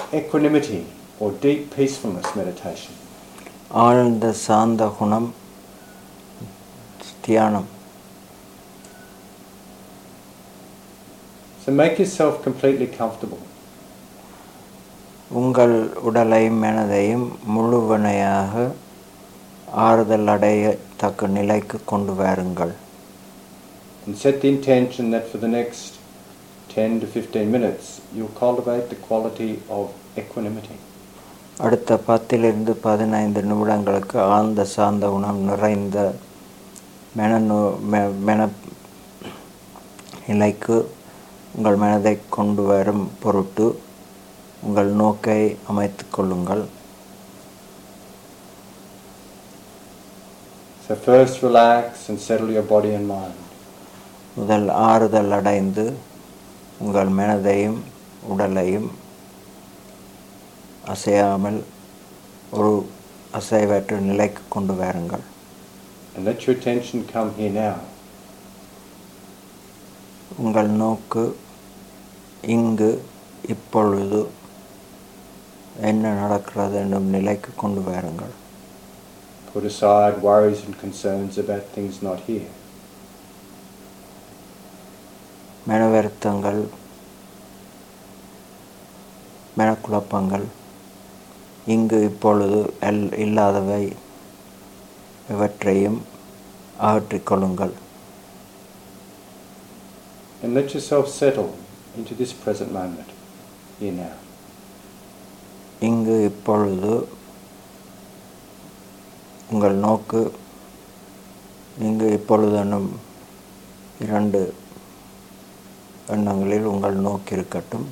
equanimity or deep peacefulness meditation. ஆழ்ந்த சாந்த குணம் தியானம் So make yourself completely comfortable. உங்கள் உடலையும் மனதையும் முழுவனையாக ஆறுதல் அடையத்தக்க நிலைக்கு கொண்டு வாருங்கள் And set the intention that for the next 10 to 15 minutes you'll cultivate the quality of equanimity. அடுத்த பத்திலிருந்து பதினைந்து நிமிடங்களுக்கு ஆழ்ந்த சாந்த குணம் நிறைந்த மெனநோ மெ- மென நிலைக்கு உங்கள் மனதை கொண்டு வரும் பொருட்டு உங்கள் நோக்கை அமைத்துக் கொள்ளுங்கள் So first relax and settle your body and mind. முதல் ஆறுதல் அடைந்து உங்கள் மனதையும் உடலையும் அசையாமல் ஒரு அசைவற்ற நிலைக்கு கொண்டு வாருங்கள் And let your attention come here now. உங்கள் நோக்கு இங்கு இப்பொழுது என்ன நடக்கிறது என்னும் நிலைக்கு கொண்டு வாருங்கள் Put aside worries and concerns about things not here. மனவருத்தங்கள் மனக்குழப்பங்கள் இங்கு இப்பொழுது எல் இல்லாதவை இவற்றையும் அகற்றிக் கொள்ளுங்கள் And let yourself settle into this present moment, here now. இங்கு இப்பொழுது உங்கள் நோக்கு இங்கு இப்பொழுது என்னும் இரண்டு எண்ணங்களில் உங்கள் நோக்கு இருக்கட்டும்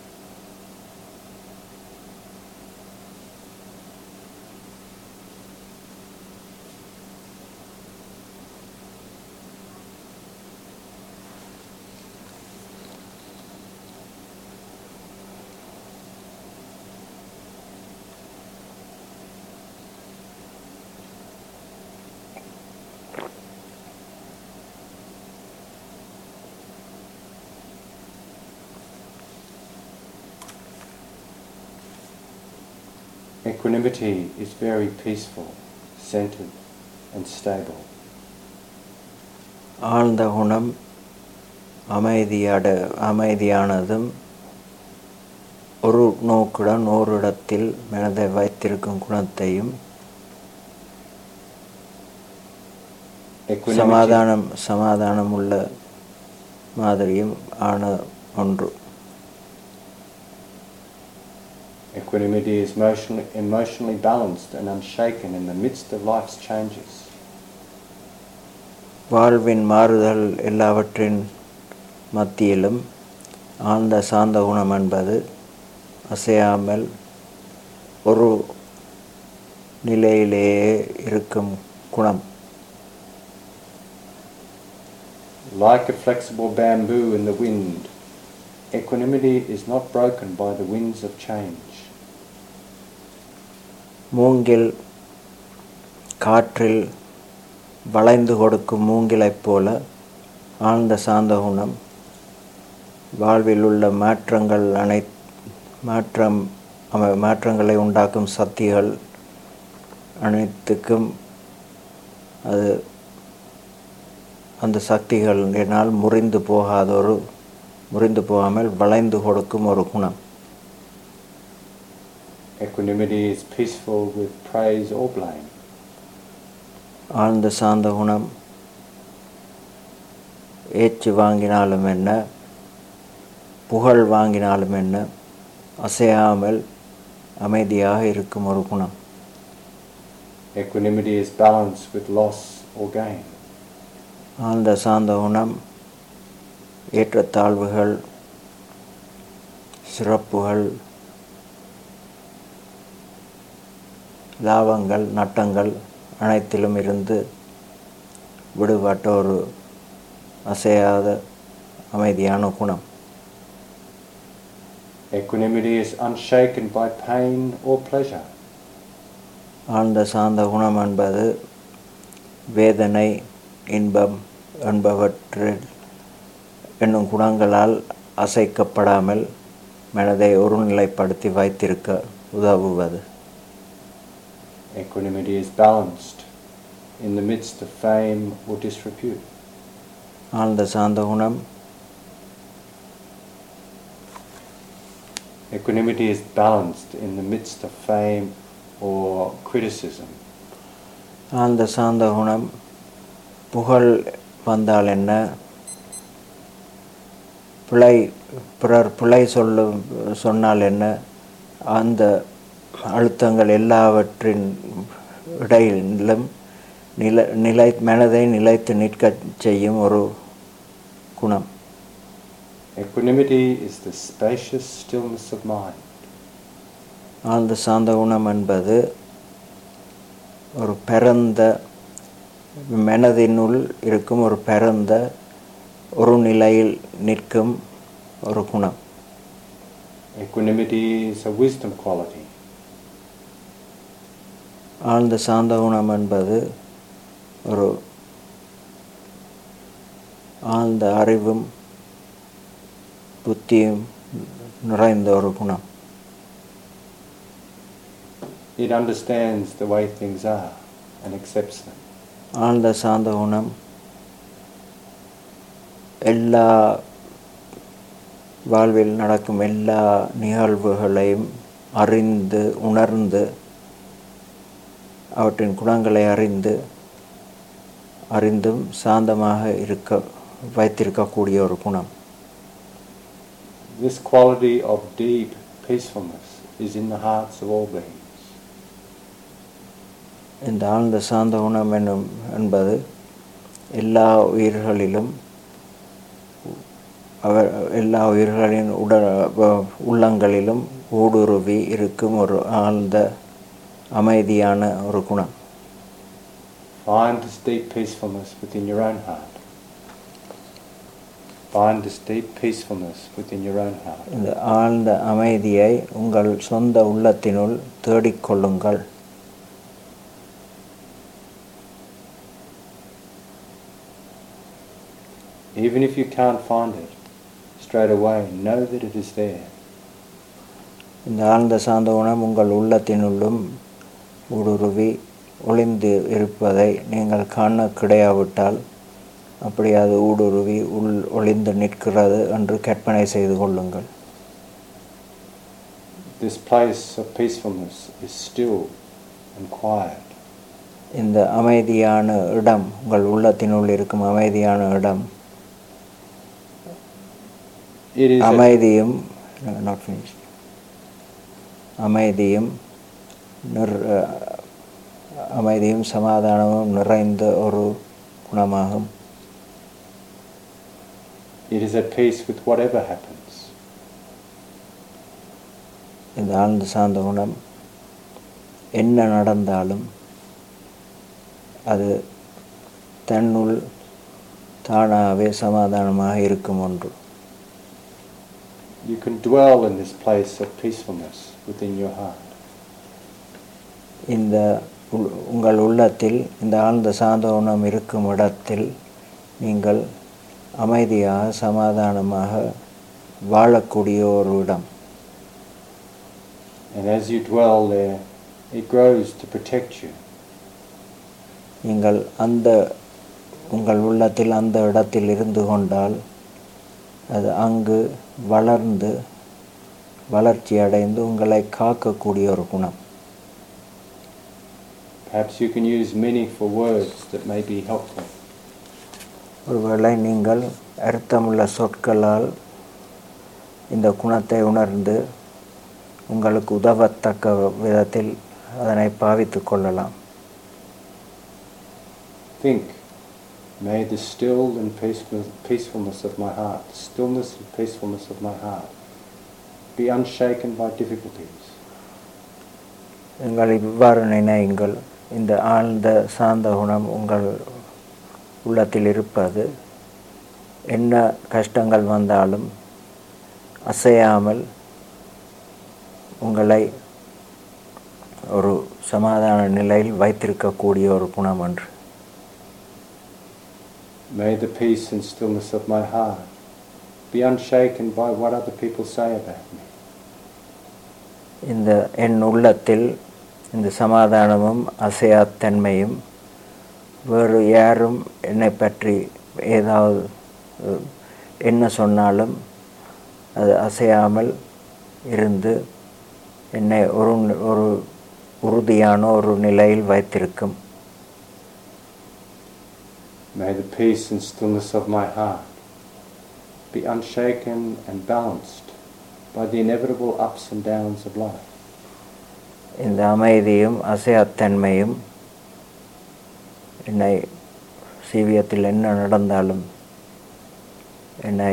Equanimity is very peaceful, centered, and stable. ஆழ்ந்த குணம் அமைதியட அமைதியானதும் ஒரு நோக்குடன் ஓரிடத்தில் மனதை வைத்திருக்கும் குணத்தையும் Equanimity, சமாதானம் சமாதானம் உள்ள மாதிரியும் ஆன ஒன்று equanimity is emotionally, emotionally balanced and unshaken in the midst of life's changes. வாழ்வின் மாறுதல் எல்லாவற்றின் மத்தியிலும் ஆழ்ந்த சாந்த குணம் என்பது அசையாமல் ஒரு நிலையிலேயே இருக்கும் குணம் Like a flexible bamboo in the wind, equanimity is not broken by the winds of change. மூங்கில் காற்றில் வளைந்து கொடுக்கும் மூங்கிலைப் போல ஆழ்ந்த சாந்த குணம் வாழ்வில் உள்ள மாற்றங்கள் அனை மாற்றம் அம- மாற்றங்களை உண்டாக்கும் சக்திகள் அனைத்துக்கும் அது அந்த சக்திகளினால் முறிந்து போகாத ஒரு முறிந்து போகாமல் வளைந்து கொடுக்கும் ஒரு குணம் Equanimity is peaceful with praise or blame. ஆழ்ந்த சாந்த குணம் ஏச்சு வாங்கினாலும் என்ன புகழ் வாங்கினாலும் என்ன அசையாமல் அமைதியாக இருக்கும் ஒரு குணம் Equanimity is balance with loss or gain. ஆழ்ந்த சாந்த குணம் ஏற்றத்தாழ்வுகள் சிறப்புகள் லாபங்கள் நட்டங்கள் அனைத்திலும் இருந்து விடுபட்ட ஒரு அசையாத அமைதியான குணம் Equanimity is unshaken by pain or pleasure. ஆழ்ந்த சாந்த குணம் என்பது வேதனை இன்பம் என்பவற்றில் என்னும் குணங்களால் அசைக்கப்படாமல் மனதை ஒருநிலைப்படுத்தி வைத்திருக்க உதவுவது Equanimity is balanced in the midst of fame or disrepute. ஆழ்ந்த சாந்த குணம் Equanimity is balanced in the midst of fame or criticism. ஆழ்ந்த சாந்த குணம் புகழ் வந்தால் என்ன பிழை பிறர் பிழை சொல்ல சொன்னால் என்ன அந்த அழுத்தங்கள் எல்லாவற்றின் இடையிலும் நிலை நிலை மனதை நிலைத்து நிற்கச் செய்யும் ஒரு குணம் Equanimity is the spacious stillness of mind. ஆழ்ந்த சாந்த குணம் என்பது ஒரு பரந்த மனதினுள் இருக்கும் ஒரு பரந்த ஒரு நிலையில் நிற்கும் ஒரு குணம் Equanimity is a wisdom quality. ஆழ்ந்த சாந்த குணம் என்பது ஒரு ஆழ்ந்த அறிவும் புத்தியும் நிறைந்த ஒரு குணம் It understands the way things are and accepts them. ஆழ்ந்த சாந்த குணம் எல்லா வாழ்வில் நடக்கும் எல்லா நிகழ்வுகளையும் அறிந்து உணர்ந்து அவற்றின் குணங்களை அறிந்து அறிந்தும் சாந்தமாக இருக்க வைத்திருக்கக்கூடிய ஒரு குணம் This quality of deep peacefulness is in the hearts of all beings. இந்த ஆழ்ந்த சாந்த குணம் என்னும் என்பது எல்லா உயிர்களிலும் அவர் எல்லா உயிர்களின் உட வ- உள்ளங்களிலும் ஊடுருவி இருக்கும் ஒரு ஆழ்ந்த அமைதியான ஒரு குணம் Find this deep peacefulness within your own heart. Find this deep peacefulness within your own heart. இந்த ஆழ்ந்த அமைதியை உங்கள் சொந்த உள்ளத்தினுள் தேடிக்கொள்ளுங்கள் Even if you can't find it straight away, know that it is there. இந்த ஆழ்ந்த சாந்த குணம் உங்கள் உள்ளத்தினுள்ளும் ஊடுருவி ஒளிந்து இருப்பதை நீங்கள் காண கிடையாவிட்டால் அப்படி அது ஊடுருவி உள் ஒளிந்து நிற்கிறது என்று கற்பனை செய்து கொள்ளுங்கள் This place of peacefulness is still and quiet. இந்த அமைதியான இடம் உங்கள் உள்ளத்தினுள் இருக்கும் அமைதியான இடம் It is a, அமைதியும் நாட் ஃபினிஷ் அமைதியும் நிர் அமைதியும் சமாதானமும் நிறைந்த ஒரு குணமாகும் it is at peace with whatever happens. இந்த ஆழ்ந்த சாந்த குணம் என்ன நடந்தாலும் அது தன்னுள் தானாகவே சமாதானமாக இருக்கும் ஒன்று You can dwell in this place of peacefulness within your heart. இந்த உள்- உங்கள் உள்ளத்தில் இந்த ஆழ்ந்த சாந்த குணம் இருக்கும் இடத்தில் நீங்கள் அமைதியாக சமாதானமாக வாழக்கூடிய ஒரு இடம் And as you dwell there, it grows to protect you. நீங்கள் அந்த உங்கள் உள்ளத்தில் அந்த இடத்தில் இருந்து கொண்டால் அது அங்கு வளர்ந்து வளர்ச்சி அடைந்து உங்களை காக்கக்கூடிய ஒரு குணம் Perhaps you can use many for words that may be helpful. ஒருவேளை நீங்கள் அர்த்தமுள்ள சொற்களால் இந்த குணத்தை உணர்ந்து உங்களுக்கு உதவத்தக்க விதத்தில் அதனை பாவித்துக் கொள்ளலாம் Think, may the still and peaceful- peacefulness of my heart, the stillness and peacefulness of my heart, be unshaken by difficulties. நீங்கள் இவ்வாறு நினையுங்கள் இந்த ஆழ்ந்த சாந்த குணம் உங்கள் உள்ளத்தில் இருப்பது என்ன கஷ்டங்கள் வந்தாலும் அசையாமல் உங்களை ஒரு சமாதான நிலையில் வைத்திருக்கக்கூடிய ஒரு குணம் என்று May the peace and stillness of my heart be unshaken by what other people say about me. இந்த என் உள்ளத்தில் இந்த சமாதானமும் அசையாத்தன்மையும் வேறு யாரும் என்னை பற்றி ஏதாவது அஹ், என்ன சொன்னாலும் அது அசையாமல் இருந்து என்னை ஒரு ஒரு உறுதியான ஒரு நிலையில் வைத்திருக்கும் May the peace and stillness of my heart be unshaken and balanced by the inevitable ups and downs of life. இந்த அமைதியும் அசையாத்தன்மையும் என்னை சீவியத்தில் என்ன நடந்தாலும் என்னை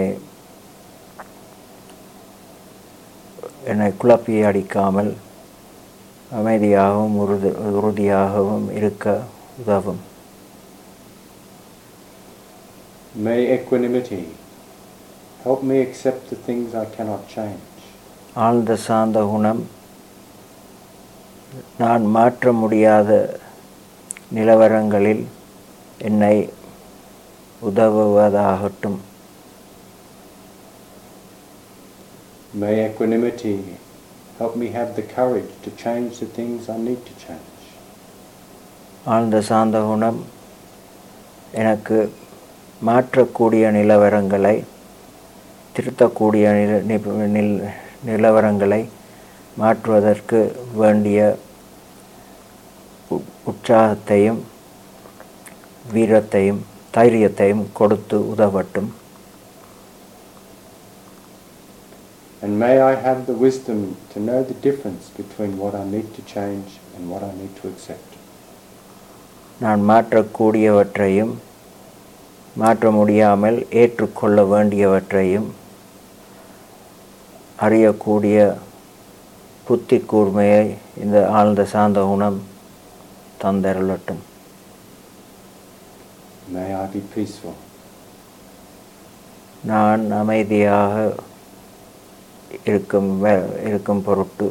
என்னை குழப்பி அடிக்காமல் அமைதியாகவும் உறுதி உறுதியாகவும் இருக்க உதவும் May equanimity help me accept the things I cannot change. ஆழ்ந்த சாந்த குணம் நான் மாற்ற முடியாத நிலவரங்களில் என்னை உதவுவதாகட்டும் May equanimity help me have the courage to change the things I need to change. ஆழ்ந்த சாந்த குணம் எனக்கு மாற்றக்கூடிய நிலவரங்களை திருத்தக்கூடிய நில நிப- நில்- நிலவரங்களை மாற்றுவதற்கு வேண்டிய உ- உற்சாகத்தையும் வீரத்தையும் தைரியத்தையும் கொடுத்து உதவட்டும் And may I have the wisdom to know the difference between what I need to change and what I need to accept. நான் மாற்றக்கூடியவற்றையும் மாற்ற முடியாமல் ஏற்றுக்கொள்ள வேண்டியவற்றையும் அறியக்கூடிய புத்தி கூர்மையை இந்த ஆழ்ந்த சாந்த குணம் தந்தருளட்டும் May I be peaceful. நான் அமைதியாக இருக்கும் வே- இருக்கும் பொருட்டு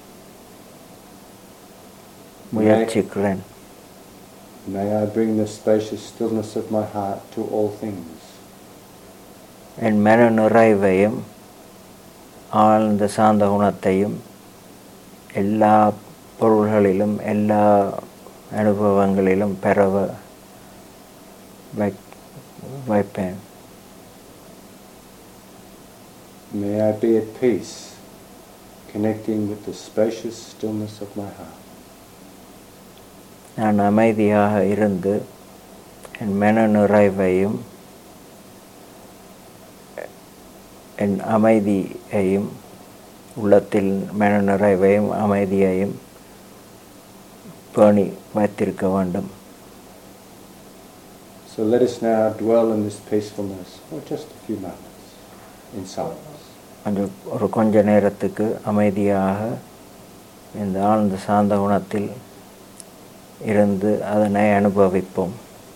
முயற்சிக்கிறேன் May I bring the spacious stillness of my heart to all things. என் மன நிறைவையும் ஆழ்ந்த சாந்த குணத்தையும் எல்லா பொருள்களிலும் எல்லா அனுபவங்களிலும் பெறவ வை- வைப்பேன் May I be at peace, connecting with the spacious stillness of my heart. நான் அமைதியாக இருந்து என் மன நிறைவையும் என் அமைதியையும் உள்ளத்தில் மன நிறைவையும் அமைதியையும் பேணி வைத்திருக்க வேண்டும் So let us now dwell in this peacefulness for just a few moments in silence. கொஞ்சம் ஒரு கொஞ்ச நேரத்துக்கு அமைதியாக இந்த ஆழ்ந்த சாந்த குணத்தில் இருந்து அதனை அனுபவிப்போம்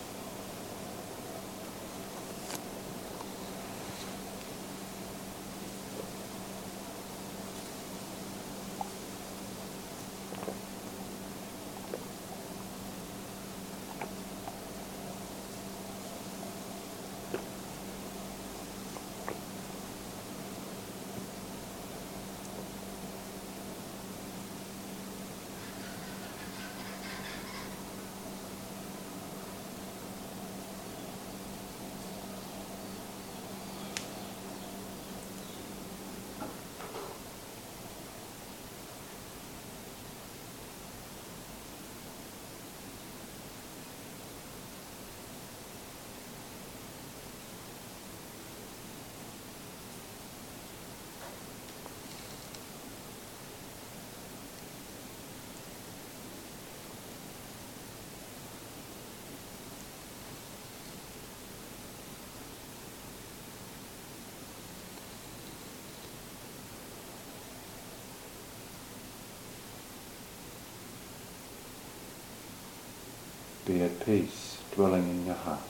Be at peace, dwelling in your heart.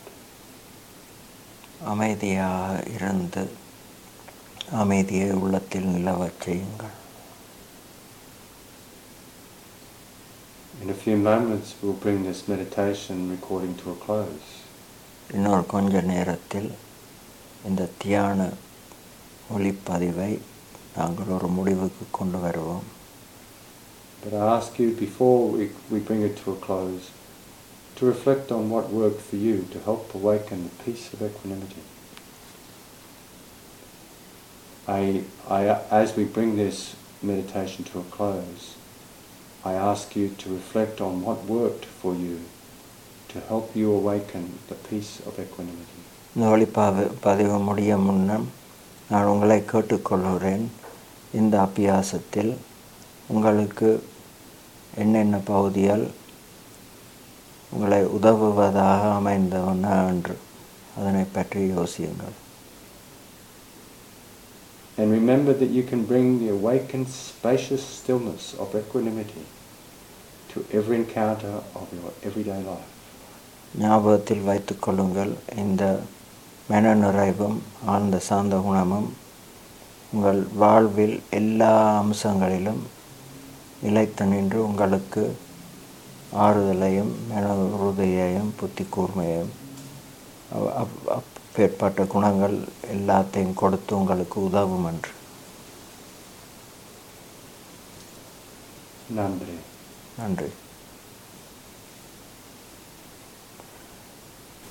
அமைதியாக இருந்து அமைதியை உள்ளத்தில் நிலவச் செய்யுங்கள் In a few moments, we'll bring this meditation recording to a close. இன்னொரு கொஞ்ச நேரத்தில் இந்த தியான ஒளிப்பதிவை நாங்கள் ஒரு முடிவுக்கு கொண்டு வருவோம் But I ask you before we, we bring it to a close to reflect on what worked for you to help awaken the peace of equanimity. I, I, as we bring this meditation to a close, I ask you to reflect on what worked for you to help you awaken the peace of equanimity. இந்த ஒளிப்பாவு பதிவு முடிய முன்னம் நான் உங்களை கேட்டுக்கொள்கிறேன் இந்த அபியாசத்தில் உங்களுக்கு என்னென்ன பகுதியால் உங்களை உதவுவதாக அமைந்தவன என்று அதனை பற்றி யோசியுங்கள் And remember that you can bring the awakened spacious stillness of equanimity to every encounter of your everyday life. ஞாபகத்தில் வைத்துக்கொள்ளுங்கள் இந்த மன நிறைவும் ஆழ்ந்த சாந்த குணமும் உங்கள் வாழ்வில் எல்லா அம்சங்களிலும் நிலைத்து நின்று உங்களுக்கு ஆறுதலையும் மன உறுதியையும் புத்தி கூர்மையையும் அப்- அப்- அப்பேற்பட்ட குணங்கள் எல்லாத்தையும் கொடுத்து உங்களுக்கு உதவும் என்று Nandri. நன்றி